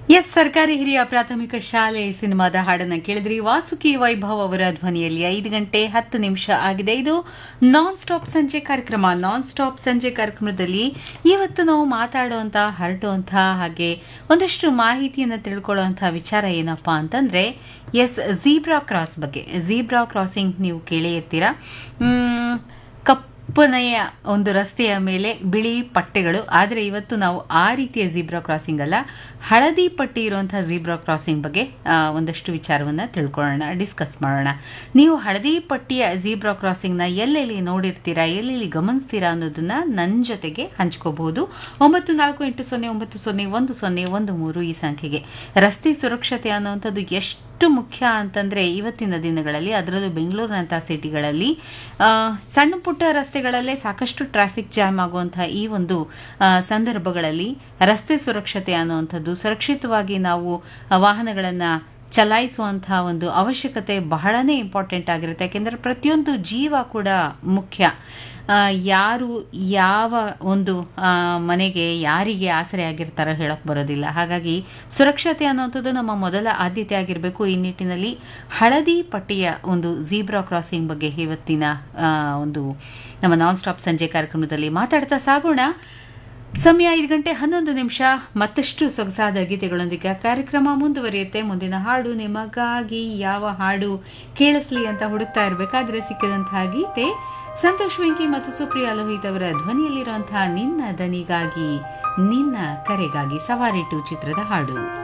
S ಸರ್ಕಾರಿ ಹಿರಿಯ ಪ್ರಾಥಮಿಕ ಶಾಲೆ ಸಿನಿಮಾದ ಹಾಡನ್ನ ಕೇಳಿದ್ರಿ ವಾಸುಕಿ ವೈಭವ್ ಅವರ ಧ್ವನಿಯಲ್ಲಿ ಐದು ಗಂಟೆ ಹತ್ತು ನಿಮಿಷ ಆಗಿದೆ ಇದು ನಾನ್ ಸ್ಟಾಪ್ ಸಂಜೆ ಕಾರ್ಯಕ್ರಮ ನಾನ್ ಸ್ಟಾಪ್ ಸಂಜೆ ಕಾರ್ಯಕ್ರಮದಲ್ಲಿ ಇವತ್ತು ನಾವು ಮಾತಾಡುವಂತ ಹರಡುವಂತ ಹಾಗೆ ಒಂದಷ್ಟು ಮಾಹಿತಿಯನ್ನು ತಿಳ್ಕೊಳ್ಳುವಂತ ವಿಚಾರ ಏನಪ್ಪಾ ಅಂತಂದ್ರೆ ಎಸ್ ಝೀಬ್ರಾ ಕ್ರಾಸ್ ಬಗ್ಗೆ ಝೀಬ್ರಾ ಕ್ರಾಸಿಂಗ್ ನೀವು ಕೇಳೇ ಇರ್ತೀರಾ ಮ್, ಕಪ್ಪನೆಯ ಒಂದು ರಸ್ತೆಯ ಮೇಲೆ ಬಿಳಿ ಪಟ್ಟೆಗಳು ಆದರೆ ಇವತ್ತು ನಾವು ಆ ರೀತಿಯ ಝೀಬ್ರಾ ಕ್ರಾಸಿಂಗ್ ಅಲ್ಲ ಹಳದಿ ಪಟ್ಟಿ ಇರುವಂತಹ ಝೀಬ್ರಾ ಕ್ರಾಸಿಂಗ್ ಬಗ್ಗೆ ಆ, ಒಂದಷ್ಟು ವಿಚಾರವನ್ನ ತಿಳ್ಕೊಳ್ಳೋಣ ಡಿಸ್ಕಸ್ ಮಾಡೋಣ ನೀವು ಹಳದಿ ಪಟ್ಟಿಯ ಝೀಬ್ರಾ ಕ್ರಾಸಿಂಗ್ನ ಎಲ್ಲೆಲ್ಲಿ ನೋಡಿರ್ತೀರಾ ಎಲ್ಲೆಲ್ಲಿ ಗಮನಿಸ್ತೀರಾ ಅನ್ನೋದನ್ನ ನನ್ನ ಜೊತೆಗೆ ಹಂಚ್ಕೋಬಹುದು ಒಂಬತ್ತು ನಾಲ್ಕು ಎಂಟು ಸೊನ್ನೆ ಒಂಬತ್ತು ಸೊನ್ನೆ ಒಂದು ಸೊನ್ನೆ ಒಂದು ಮೂರು ಈ ಸಂಖ್ಯೆಗೆ ರಸ್ತೆ ಸುರಕ್ಷತೆ ಅನ್ನುವಂಥದ್ದು ಎಷ್ಟು ಮುಖ್ಯ ಅಂತಂದ್ರೆ ಇವತ್ತಿನ ದಿನಗಳಲ್ಲಿ ಅದರಲ್ಲೂ ಬೆಂಗಳೂರಿನಂತಹ ಸಿಟಿಗಳಲ್ಲಿ ಆ, ಸಣ್ಣ ಪುಟ್ಟ ರಸ್ತೆಗಳಲ್ಲೇ ಸಾಕಷ್ಟು ಟ್ರಾಫಿಕ್ ಜಾಮ್ ಆಗುವಂತಹ ಈ ಒಂದು ಆ, ಸಂದರ್ಭಗಳಲ್ಲಿ ರಸ್ತೆ ಸುರಕ್ಷತೆ ಅನ್ನುವಂಥದ್ದು ಸುರಕ್ಷಿತವಾಗಿ ನಾವು ಆ, ವಾಹನಗಳನ್ನ ಚಲಾಯಿಸುವಂತಹ ಒಂದು ಅವಶ್ಯಕತೆ ಬಹಳನೇ ಇಂಪಾರ್ಟೆಂಟ್ ಆಗಿರುತ್ತೆ ಯಾಕೆಂದ್ರೆ ಪ್ರತಿಯೊಂದು ಜೀವ ಕೂಡ ಮುಖ್ಯ ಆ, ಯಾರು ಯಾವ ಒಂದು ಆ, ಮನೆಗೆ ಯಾರಿಗೆ ಆಸರೆ ಆಗಿರ್ತಾರೋ ಹೇಳಕ್ ಬರೋದಿಲ್ಲ ಹಾಗಾಗಿ ಸುರಕ್ಷತೆ ಅನ್ನುವಂಥದ್ದು ನಮ್ಮ ಮೊದಲ ಆದ್ಯತೆ ಆಗಿರಬೇಕು ಈ ನಿಟ್ಟಿನಲ್ಲಿ ಹಳದಿ ಪಟ್ಟಿಯ ಒಂದು ಝೀಬ್ರಾ ಕ್ರಾಸಿಂಗ್ ಬಗ್ಗೆ ಇವತ್ತಿನ ಆ, ಒಂದು ನಮ್ಮ ನಾನ್ ಸ್ಟಾಪ್ ಸಂಜೆ ಕಾರ್ಯಕ್ರಮದಲ್ಲಿ ಮಾತಾಡ್ತಾ ಸಾಗೋಣ ಸಮಯ ಐದು ಗಂಟೆ ಹನ್ನೊಂದು ನಿಮಿಷ ಮತ್ತಷ್ಟು ಸೊಗಸಾದ ಗೀತೆಗಳೊಂದಿಗೆ ಕಾರ್ಯಕ್ರಮ ಮುಂದುವರಿಯುತ್ತೆ ಮುಂದಿನ ಹಾಡು ನಿಮಗಾಗಿ ಯಾವ ಹಾಡು ಕೇಳಿಸ್ಲಿ ಅಂತ ಹುಡುಕ್ತಾ ಇರಬೇಕಾದ್ರೆ ಸಿಕ್ಕಿದಂತಹ ಗೀತೆ ಸಂತೋಷ್ ವೆಂಕಿ ಮತ್ತು ಸುಪ್ರಿಯಾ ಲೋಹಿತ್ ಅವರ ಧ್ವನಿಯಲ್ಲಿರುವಂತಹ ನಿನ್ನ ದನಿಗಾಗಿ ನಿನ್ನ ಕರೆಗಾಗಿ ಸವಾರಿ ಟು ಚಿತ್ರದ ಹಾಡು